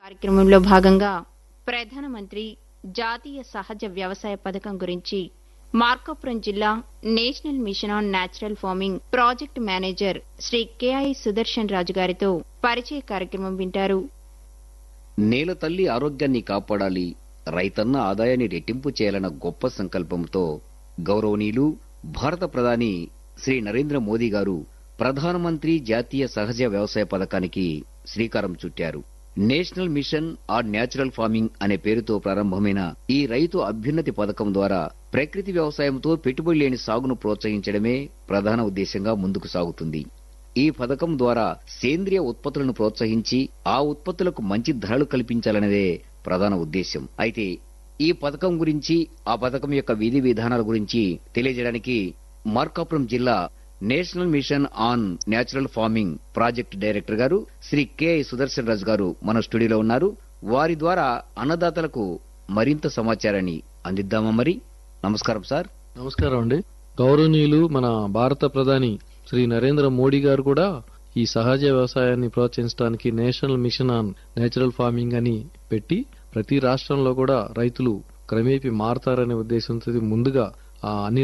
కార్యక్రమంలో భాగంగా ప్రధానమంత్రి జాతీయ సహజ వ్యవసాయ పథకం గురించి మార్కాపురం జిల్లా national mission on natural farming project manager Shri KI Sudarshan Raju గారితో పరిచయ కార్యక్రమం వింటారు నేల తల్లి ఆరోగ్యాన్ని కాపాడాలి రైతన్న ఆదాయాన్ని రెట్టింపు చేయాలన్న గొప్ప సంకల్పంతో గౌరవనీయులు భారత ప్రధాని శ్రీ నరేంద్ర మోదీ గారు ప్రధానమంత్రి జాతీయ సహజ వ్యవసాయ పథకానికి శ్రీకారం చుట్టారు national mission on natural farming అనే పేరుతో ప్రారంభమైన ఈ రైతు అభ్యున్నతి పథకం ద్వారా ప్రకృతి వ్యవసాయంతో పెట్టుబడి లేని సాగును ప్రోత్సహించడమే ప్రధాన ఉద్దేశంగా ముందుకు సాగుతుంది ఈ పథకం ద్వారా సేంద్రియ ఉత్పత్తులను ప్రోత్సహించి ఆ ఉత్పత్తులకు మంచి ధరలు కల్పించాలనేదే ప్రధాన ఉద్దేశం అయితే ఈ పథకం గురించి ఆ పథకం యొక్క విధి విధానాల గురించి తెలియజేయడానికి మార్కాపురం జిల్లా national mission on natural farming project director గారు శ్రీ కె సుదర్శన్ రాజు గారు మన స్టూడియోలో ఉన్నారు వారి ద్వారా అన్నదాతలకు మరింత సమాచారాన్ని అందిద్దామా మరి నమస్కారం సార్ నమస్కారం అండి గౌరవనీయులు మన భారత ప్రధాని శ్రీ నరేంద్ర మోడీ గారు కూడా ఈ సహజ వ్యవసాయాన్ని ప్రోత్సహించడానికి national mission on natural farming అని పెట్టి ప్రతి రాష్ట్రంలో కూడా రైతులు క్రమేపీ మారతారనే ఉద్దేశంతో ముందుగా ఆ అన్ని